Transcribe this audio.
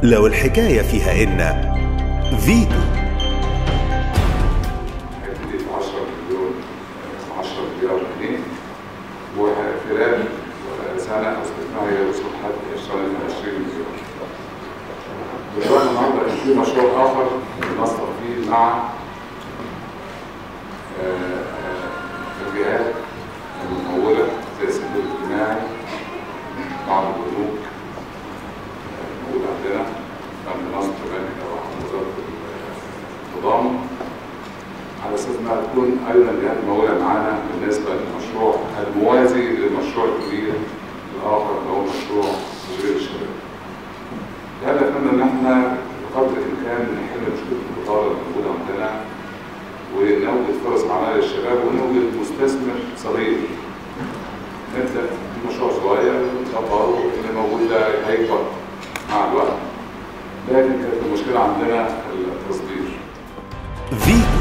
لو الحكاية فيها إن فيتو هيبتدي في 10 مليون 10 مليار جنيه وخلال سنه او استثناء يوصل لحد 20 مليون. دلوقتي النهارده كان في مشروع اخر بنصدر فيه مع آه، آه، الجهات المموله زي الصندوق الاجتماعي بعض البنوك آه، موجوده عندنا بنك مصر كمان او وزاره التضامن على اساس انها تكون ايضا جهات مموله معانا بالنسبه للمشروع الموازي للمشروع الكبير الاخر اللي هو مشروع تشغيل الشباب. هدفنا ان احنا بقدر الامكان نحل مشكله البطاله الموجوده عندنا ونوجد فرص عمل للشباب ونوجد مستثمر صغير. نبدا بمشروع صغير نكبره اللي موجود ده هيكبر مع الوقت. لكن كانت المشكله عندنا التصدير. فيتو